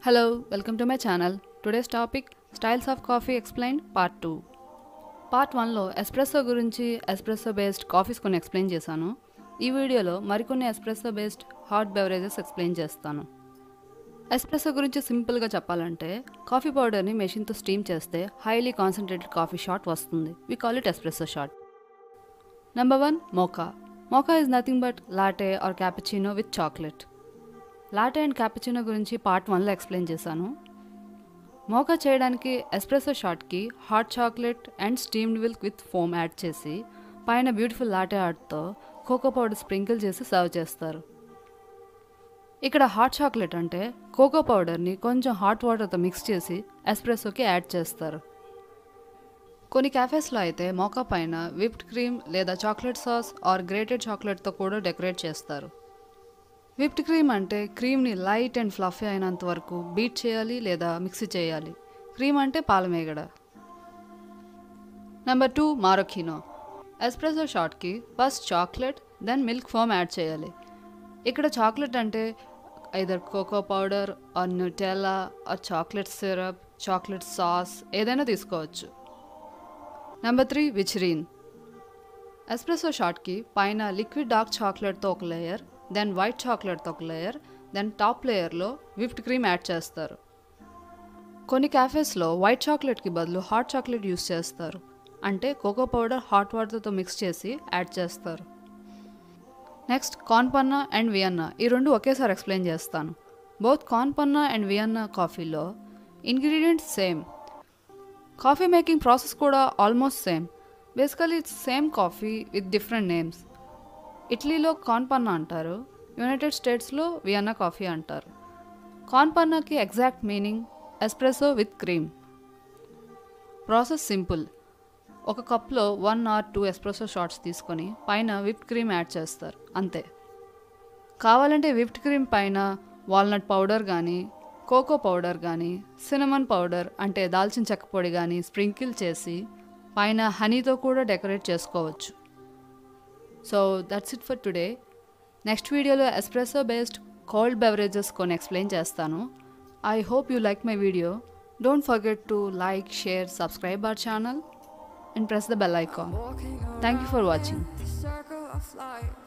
Hello, welcome to my channel. Today's topic Styles of Coffee Explained Part 2. Part వన్లో espresso గురించి espresso based coffees కొన్ని explain చేశాను ఈ వీడియోలో మరికొన్ని espresso based hot beverages explain చేస్తాను ఎస్ప్రెస్సో గురించి సింపుల్గా చెప్పాలంటే కాఫీ పౌడర్ని మెషిన్తో స్టీమ్ చేస్తే హైలీ కాన్సన్ట్రేటెడ్ కాఫీ షాట్ వస్తుంది we call it espresso shot number one mocha mocha is nothing but latte or cappuccino with chocolate latte and cappuccino గురించి part వన్లో ఎక్స్ప్లెయిన్ చేశాను మోకా చేయడానికి ఎస్ప్రెసో షాట్కి hot chocolate and steamed milk with foam add చేసి పైన beautiful latte ఆర్ట్తో cocoa powder sprinkle చేసి serve చేస్తారు ఇక్కడ హాట్ చాక్లెట్ అంటే కోకో పౌడర్ని కొంచెం హాట్ వాటర్తో మిక్స్ చేసి ఎస్ప్రెసోకి యాడ్ చేస్తారు కొన్ని క్యాఫేస్లో అయితే మోకా పైన విప్డ్ క్రీమ్ లేదా చాక్లెట్ సాస్ ఆర్ గ్రేటెడ్ చాక్లెట్తో కూడా డెకరేట్ చేస్తారు విప్డ్ క్రీమ్ అంటే క్రీమ్ని లైట్ అండ్ ఫ్లఫీ అయినంత వరకు బీట్ చేయాలి లేదా మిక్సీ చేయాలి క్రీమ్ అంటే పాలమేగడ నెంబర్ టూ మారోకినో ఎస్ప్రెసో షాట్కి first chocolate then milk foam add చేయాలి ఇక్కడ చాక్లెట్ అంటే either cocoa powder or Nutella or chocolate syrup chocolate sauce ఏదైనా తీసుకోవచ్చు నెంబర్ త్రీ విచరీన్ ఎస్ప్రెసో షాట్కి పైన లిక్విడ్ డార్క్ చాక్లెట్తో ఒక లేయర్ దెన్ వైట్ చాక్లెట్తో ఒక లేయర్ దెన్ టాప్ లేయర్లో విప్డ్ క్రీమ్ యాడ్ చేస్తారు కొన్ని క్యాఫేస్లో వైట్ చాక్లెట్కి బదులు హాట్ చాక్లెట్ యూస్ చేస్తారు అంటే కోకో పౌడర్ హాట్ వాటర్తో మిక్స్ చేసి యాడ్ చేస్తారు next con panna and Vienna ఈ రెండు ఒకేసారి ఎక్స్ప్లెయిన్ చేస్తాను both con panna and Vienna కాఫీలో ingredients same coffee making process కూడా almost same basically it's same coffee with different names ఇటలీలో కార్న్ పన్నా అంటారు యునైటెడ్ స్టేట్స్లో వియన్నా కాఫీ అంటారు కార్న్ పన్నాకి exact meaning espresso with cream process simple ఒక కప్లో one or two espresso shots తీసుకొని పైన విప్డ్ క్రీమ్ యాడ్ చేస్తారు అంతే కావాలంటే విప్డ్ క్రీమ్ పైన వాల్నట్ పౌడర్ కానీ కోకో పౌడర్ కానీ సినమన్ పౌడర్ అంటే దాల్చిన చెక్క పొడి కానీ స్ప్రింకిల్ చేసి పైన హనీతో కూడా డెకరేట్ చేసుకోవచ్చు so that's it for today next వీడియోలో ఎస్ప్రెసో బేస్డ్ కోల్డ్ బెవరేజెస్ కొన్ని ఎక్స్ప్లెయిన్ చేస్తాను I hope you like my video don't forget to like share subscribe our channel and press the bell icon thank you for watching the circle of life.